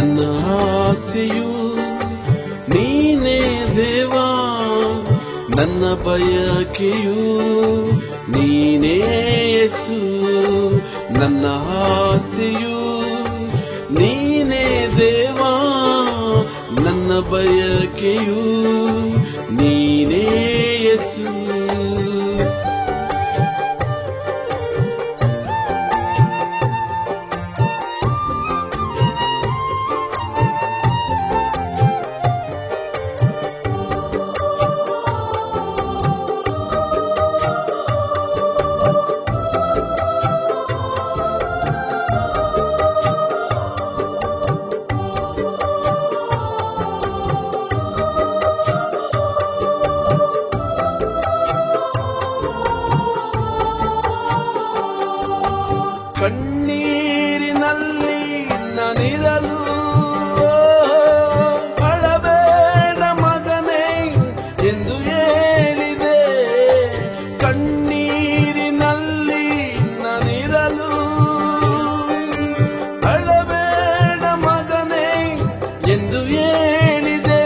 ನನ್ನ ಆಸೆಯು ನೀನೇ ದೇವಾ ನನ್ನ ಬಯಕೆಯು ನೀನೇ ಯೇಸು ನನ್ನ ಆಸೆಯು ನೀನೇ ದೇವಾ ನನ್ನ ಬಯಕೆಯು ನೀನೇ ಯೇಸು ಕಣ್ಣೀರಿನಲ್ಲಿ ನಾನಿರಲು ಅಳಬೇಡ ಮಗನೇ ಎಂದು ಹೇಳಿದೆ ಕಣ್ಣೀರಿನಲ್ಲಿ ನಾನಿರಲು ಅಳಬೇಡ ಮಗನೇ ಎಂದು ಹೇಳಿದೆ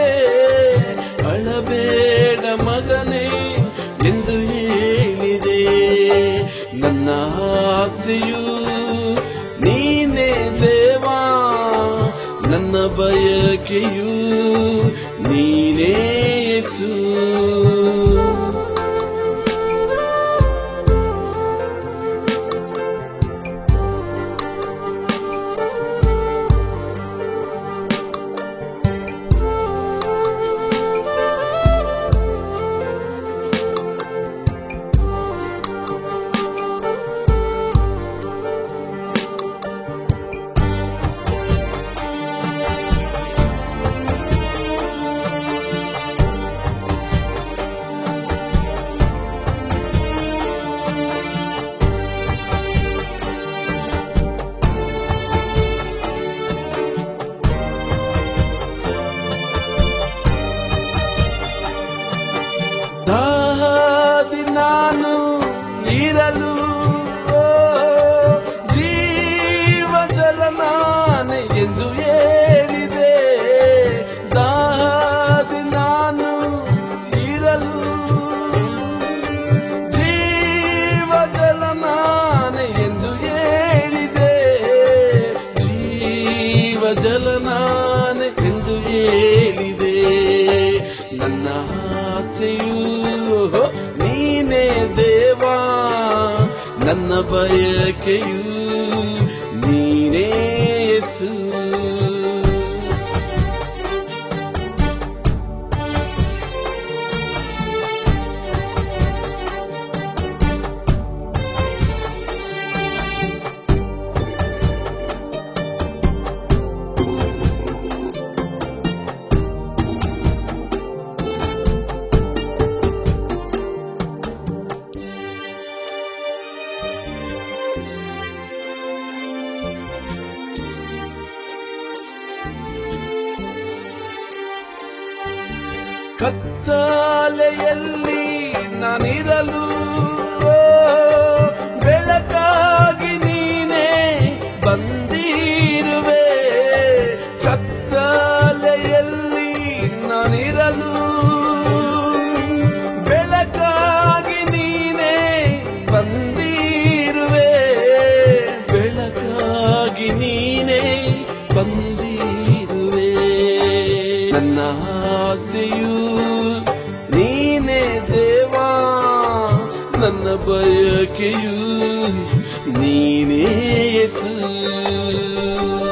ಅಳಬೇಡ ಮಗನೇ ಎಂದು ಹೇಳಿದೆ ನನ್ನ ಆಸೆಯು ನೀನೇ ದೇವಾ ನನ್ನ ಬಯಕೆಯು ನೀನೇ ಯೇಸು ದಾಹದಿ ನಾನು ಇರಲು ಓ, ಜೀವ ಜಲ ನಾನೆ ಎಂದು ಹೇಳಿದೆ ದಾಹದಿ ನಾನು ಇರಲು ಜೀವ ಜಲ ನಾನೆ ಎಂದು ಹೇಳಿದೆ ಜೀವ ಜಲ ನಾನೆ ಎಂದು ಹೇಳಿದೆ ನನ್ನ ಆಸೆಯು ನೀನೇ ದೇವಾ ನನ್ನ ಬಯಕೆಯು ನೀನೇ ಯೇಸು ಕತ್ತಲೆಯಲ್ಲಿ ನಾನಿರಲು ಓ, ಬೆಳಕಾಗಿ ನೀನೇ ಬಂದಿರುವೆ ಕತ್ತಲೆಯಲ್ಲಿ ನಾನಿರಲು ಬೆಳಕಾಗಿ ನೀನೇ ಬಂದಿರುವೆ ಬೆಳಕಾಗಿ ನೀನೇ ಬಂದಿರುವೆ ನನ್ನ ಆಸೆಯು ನೀನೇ ದೇವಾ ನನ್ನ ಬಯಕೆಯು ನೀನೇ ಯೇಸು